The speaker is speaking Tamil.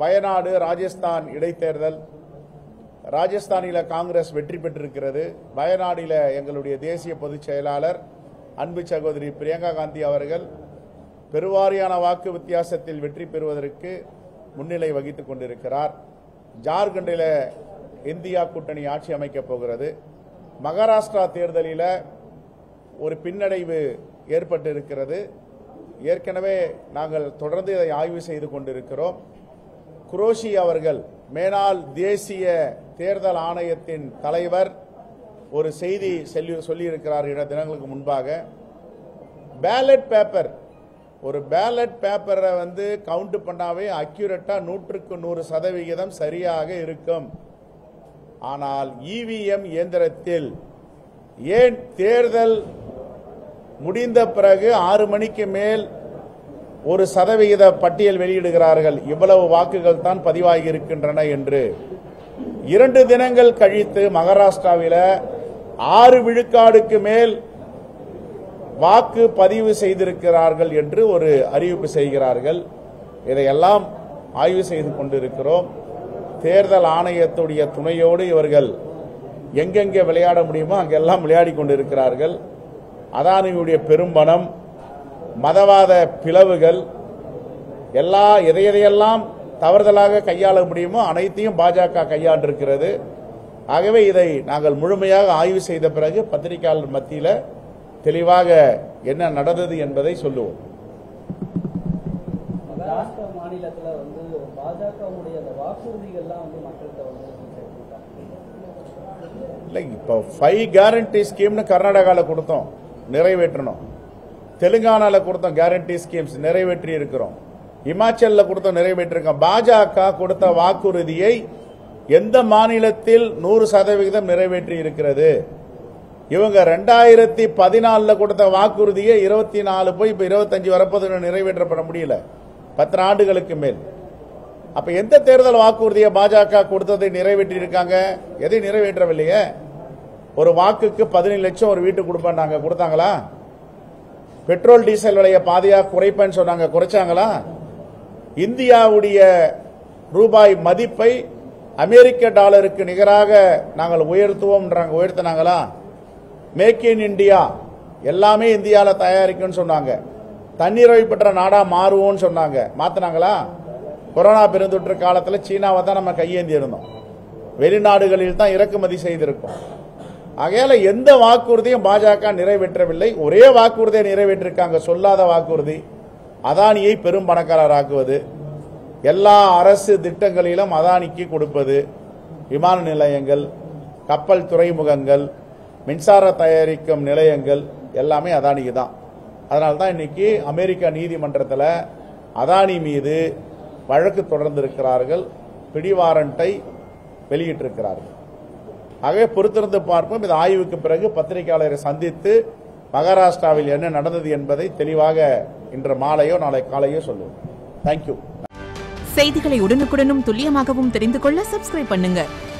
வயநாடு ராஜஸ்தான் இடைத்தேர்தல் ராஜஸ்தானில காங்கிரஸ் வெற்றி பெற்றிருக்கிறது வயநாடில எங்களுடைய தேசிய பொதுச் செயலாளர் அன்பு சகோதரி பிரியங்கா காந்தி அவர்கள் பெருவாரியான வாக்கு வித்தியாசத்தில் வெற்றி பெறுவதற்கு முன்னிலை வகித்துக் கொண்டிருக்கிறார் ஜார்க்கண்டில் இந்தியா கூட்டணி ஆட்சி அமைக்கப் போகிறது மகாராஷ்டிரா தேர்தலில் ஒரு பின்னடைவு ஏற்பட்டிருக்கிறது ஏற்கனவே நாங்கள் தொடர்ந்து இதை ஆய்வு செய்து கொண்டிருக்கிறோம் குரோஷி அவர்கள் மேனால் தேசிய தேர்தல் ஆணையத்தின் தலைவர் ஒரு செய்தி சொல்லி சொல்லியிருக்கிறார் இட தினங்களுக்கு முன்பாக பேலட் பேப்பர் ஒரு பேலட் பேப்பரை வந்து கவுண்ட் பண்ணாவே அக்யூரேட்டா நூற்றுக்கு நூறு சதவிகிதம் சரியாக இருக்கும் ஆனால் இவிஎம் இயந்திரத்தில் ஏன் தேர்தல் முடிந்த பிறகு ஆறு மணிக்கு மேல் ஒரு சதவிகித பட்டியல் வெளியிடுகிறார்கள் இவ்வளவு வாக்குகள் தான் பதிவாகி இருக்கின்றன என்று இரண்டு தினங்கள் கழித்து மகாராஷ்டிராவில ஆறு விழுக்காடுக்கு மேல் வாக்கு பதிவு செய்திருக்கிறார்கள் என்று ஒரு அறிவிப்பு செய்கிறார்கள் இதையெல்லாம் ஆய்வு செய்து கொண்டிருக்கிறோம் தேர்தல் ஆணையத்துடைய துணையோடு இவர்கள் எங்கெங்கே விளையாட முடியுமோ அங்கெல்லாம் விளையாடி கொண்டிருக்கிறார்கள் அதானியுடைய பெரும்பணம் மதவாத பிளவுகள் எல்லா எதை எதையெல்லாம் தவறுதலாக கையாள முடியுமோ அனைத்தையும் பாஜக கையாண்டிருக்கிறது ஆகவே இதை நாங்கள் முழுமையாக ஆய்வு செய்த பிறகு பத்திரிகையாளர் மத்தியில தெளிவாக என்ன நடந்தது என்பதை சொல்லுவோம் மகாராஷ்டிரா மாநிலத்துல வந்து பாஜகவுடைய அந்த வாக்குறுதிகள்லாம் வந்து மக்கள்கிட்ட வந்து சேர்த்திருக்காங்க. இல்லை இப்போ ஃபைவ் கேரண்டி ஸ்கீம்னு கர்நாடகாவில் கொடுத்தோம் நிறைவேற்றணும் தெலுங்கானால கொடுத்தோம் கேரண்டி ஸ்கீம்ஸ் நிறைவேற்றி இருக்கிறோம் இமாச்சல்ல கொடுத்தோம் நிறைவேற்றிருக்கோம் பாஜக கொடுத்த வாக்குறுதியை எந்த மாநிலத்தில் நூறு சதவிகிதம் நிறைவேற்றி இருக்கிறது இவங்க ரெண்டாயிரத்தி பதினாலுல கொடுத்த வாக்குறுதியை இருபத்தி நாலு போய் இப்ப இருபத்தஞ்சு வரப்போது நிறைவேற்றப்பட முடியல பத்து ஆண்டுகளுக்கு மேல் அப்ப எந்த தேர்தல் வாக்குறுதியை பாஜக கொடுத்ததை நிறைவேற்றி இருக்காங்க எதை நிறைவேற்றவில்லையே ஒரு வாக்குக்கு பதினேழு லட்சம் ஒரு வீட்டுக்கு கொடுப்பாங்க கொடுத்தாங்களா பெட்ரோல் டீசல் விலையை பாதியா குறைப்பேன்னு சொன்னாங்க குறைச்சாங்களா இந்தியாவுடைய ரூபாய் மதிப்பை அமெரிக்க டாலருக்கு நிகராக நாங்கள் உயர்த்துவோம்ன்றாங்க உயர்த்தினாங்களா மேக் இன் இந்தியா எல்லாமே இந்தியாவில் தயாரிக்கும்னு சொன்னாங்க தண்ணீரை பெற்ற நாடா மாறுவோம்னு சொன்னாங்க மாத்தினாங்களா கொரோனா பெருந்தொற்று காலத்தில் சீனாவை தான் நம்ம கையேந்தி இருந்தோம் வெளிநாடுகளில் தான் இறக்குமதி செய்திருக்கோம் ஆகையால எந்த வாக்குறுதியும் பாஜக நிறைவேற்றவில்லை ஒரே வாக்குறுதியை நிறைவேற்றிருக்காங்க சொல்லாத வாக்குறுதி அதானியை பெரும் பணக்காரராக்குவது எல்லா அரசு திட்டங்களிலும் அதானிக்கு கொடுப்பது விமான நிலையங்கள் கப்பல் துறைமுகங்கள் மின்சார தயாரிக்கும் நிலையங்கள் எல்லாமே அதானிக்கு தான் அதனால தான் இன்னைக்கு அமெரிக்கா நீதிமன்றத்தில் அதானி மீது வழக்கு தொடர்ந்திருக்கிறார்கள் பிடிவாரண்டை வெளியிட்டிருக்கிறார்கள் ஆகவே பொறுத்திருந்து பார்ப்போம் இந்த ஆய்வுக்கு பிறகு பத்திரிகையாளரை சந்தித்து மகாராஷ்டிராவில் என்ன நடந்தது என்பதை தெளிவாக இன்று மாலையோ நாளை காலையோ சொல்லுவோம் தேங்க்யூ செய்திகளை உடனுக்குடனும் துல்லியமாகவும் தெரிந்து கொள்ள சப்ஸ்கிரைப் பண்ணுங்க